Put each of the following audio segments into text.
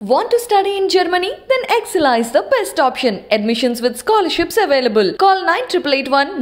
Want to study in Germany? Then Excella is the best option. Admissions with scholarships available. Call 9881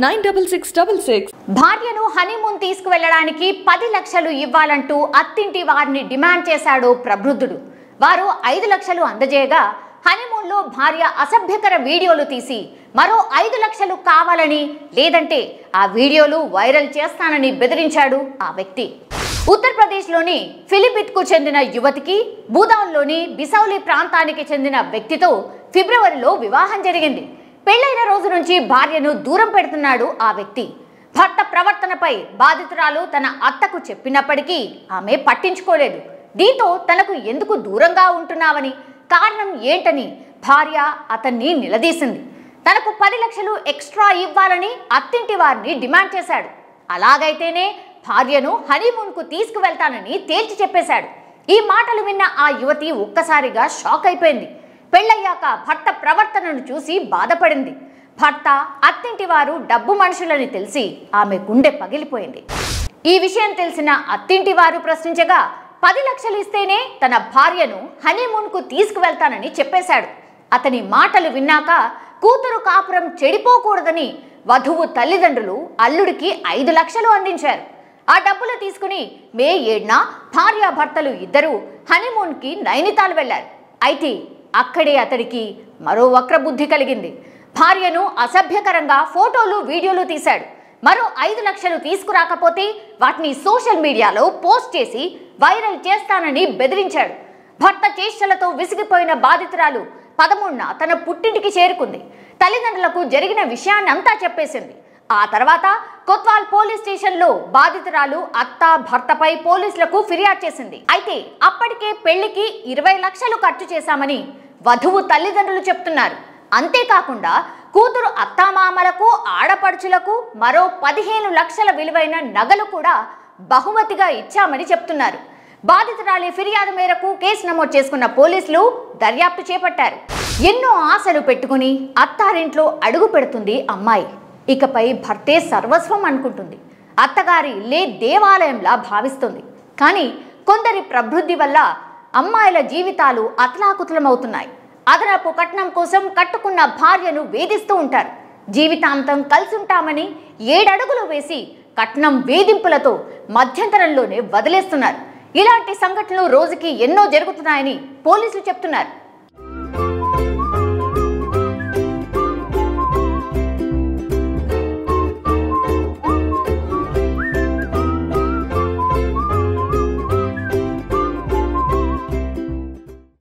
96666. భార్యను honeymoon తీసుకువెళ్ళడానికి పది లక్షలు ఇవ్వాలంటూ అత్తింటి వారిని డిమాండ్ చేశాడు ప్రబుద్ధుడు వారు ఐదు లక్షలు అందజేయగా హనీమూన్లో భార్య అసభ్యకర వీడియోలు తీసి మరో ఐదు లక్షలు కావాలని లేదంటే ఆ వీడియోలు వైరల్ చేస్తానని బెదిరించాడు ఆ వ్యక్తి ఉత్తరప్రదేశ్లోని ఫిలిపిత్కు చెందిన యువతికి భూదాన్లోని బిసౌలి ప్రాంతానికి చెందిన వ్యక్తితో ఫిబ్రవరిలో వివాహం జరిగింది పెళ్లైన రోజు నుంచి భార్యను దూరం పెడుతున్నాడు ఆ వ్యక్తి భర్త ప్రవర్తనపై బాధితురాలు తన అత్తకు చెప్పినప్పటికీ ఆమె పట్టించుకోలేదు దీంతో తనకు ఎందుకు దూరంగా ఉంటున్నావని కారణం ఏంటని భార్య అతన్ని నిలదీసింది తనకు పది లక్షలు ఎక్స్ట్రా ఇవ్వాలని అత్తింటి వారిని డిమాండ్ చేశాడు అలాగైతేనే భార్యను హనీమూన్కు తీసుకువెళ్తానని తేల్చి చెప్పేశాడు ఈ మాటలు విన్న ఆ యువతి ఒక్కసారిగా షాక్ అయిపోయింది పెళ్ళయ్యాక భర్త ప్రవర్తనను చూసి బాధపడింది భర్త అత్తింటి వారు డబ్బు మనుషులని తెలిసి ఆమె గుండె పగిలిపోయింది ఈ విషయం తెలిసిన అత్తింటి వారు ప్రశ్నించగా పది లక్షలు ఇస్తేనే తన భార్యను హనీమూన్కు తీసుకువెళ్తానని చెప్పేశాడు అతని మాటలు విన్నాక కూతురు కాపురం చెడిపోకూడదని వధువు తల్లిదండ్రులు అల్లుడికి ఐదు లక్షలు అందించారు ఆ డబ్బులు తీసుకుని మే ఏడున భార్యాభర్తలు ఇద్దరూ హనీమూన్కి నైనితాల్ వెళ్లారు అయితే అక్కడే అతడికి మరో వక్రబుద్ధి కలిగింది భార్యను అసభ్యకరంగా ఫోటోలు వీడియోలు తీశాడు మరో ఐదు లక్షలు తీసుకురాకపోతే వాటిని సోషల్ మీడియాలో పోస్ట్ చేసి వైరల్ చేస్తానని బెదిరించాడు భర్త చేష్టలతో విసిగిపోయిన బాధితురాలు పదమూడున తన పుట్టింటికి చేరుకుంది తల్లిదండ్రులకు జరిగిన విషయాన్నంతా చెప్పేసింది ఆ తర్వాత కొత్వాల్ పోలీస్ స్టేషన్లో బాధితురాలు అత్త భర్తపై పోలీసులకు ఫిర్యాదు చేసింది అయితే అప్పటికే పెళ్లికి ఇరవై లక్షలు ఖర్చు చేశామని వధువు తల్లిదండ్రులు చెప్తున్నారు అంతేకాకుండా కూతురు అత్తామామలకు ఆడపడుచులకు మరో పదిహేను లక్షల విలువైన నగలు కూడా బహుమతిగా ఇచ్చామని చెప్తున్నారు బాధితురాలి ఫిర్యాదు మేరకు కేసు నమోదు చేసుకున్న పోలీసులు దర్యాప్తు చేపట్టారు ఎన్నో ఆశలు పెట్టుకుని అత్తారింట్లో అడుగు పెడుతుంది అమ్మాయి ఇకపై భర్తే సర్వస్వం అనుకుంటుంది అత్తగారి ఇల్లే దేవాలయంలా భావిస్తుంది కానీ కొందరి ప్రబుద్ధి వల్ల అమ్మాయిల జీవితాలు అతలాకుతలమవుతున్నాయి అదనపు కట్నం కోసం కట్టుకున్న భార్యను వేధిస్తూ ఉంటారు జీవితాంతం కలిసుంటామని ఏడడుగులు వేసి కట్నం వేధింపులతో మధ్యంతరంలోనే వదిలేస్తున్నారు ఇలాంటి సంఘటనలు రోజుకి ఎన్నో జరుగుతున్నాయని పోలీసులు చెప్తున్నారు